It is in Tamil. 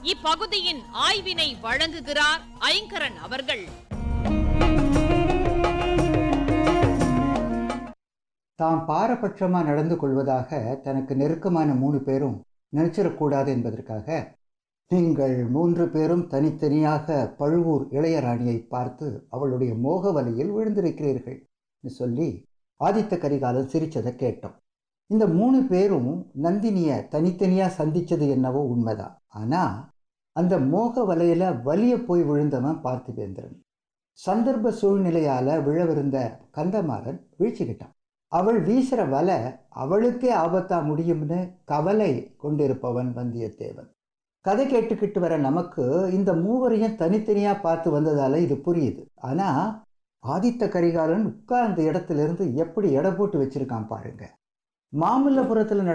இப்பகுதியின் ஆய்வினை வழங்குகிறார் ஐங்கரன் அவர்கள் தாம் பாரபட்சமா நடந்து கொள்வதாக தனக்கு நெருக்கமான மூணு பேரும் நினைச்சிடக்கூடாது என்பதற்காக நீங்கள் மூன்று பேரும் தனித்தனியாக பழுவூர் இளையராணியை பார்த்து அவளுடைய மோக வலையில் விழுந்திருக்கிறீர்கள் சொல்லி ஆதித்த கரிகாலன் சிரிச்சதை கேட்டோம் இந்த மூணு பேரும் நந்தினிய தனித்தனியா சந்திச்சது என்னவோ உண்மைதான் ஆனா அந்த மோக வலையில வலிய போய் விழுந்தவன் பார்த்திபேந்திரன் சந்தர்ப்ப சூழ்நிலையால விழவிருந்த கந்தமாறன் வீழ்ச்சிக்கிட்டான் அவள் வீசுற வலை அவளுக்கே ஆபத்தா முடியும்னு கவலை கொண்டிருப்பவன் வந்தியத்தேவன் கதை கேட்டுக்கிட்டு வர நமக்கு இந்த மூவரையும் தனித்தனியா பார்த்து வந்ததால இது புரியுது ஆனா ஆதித்த கரிகாலன் உட்கார்ந்த இடத்துல இருந்து எப்படி எடை போட்டு வச்சிருக்கான் பாருங்க மாமல்லபுரத்துல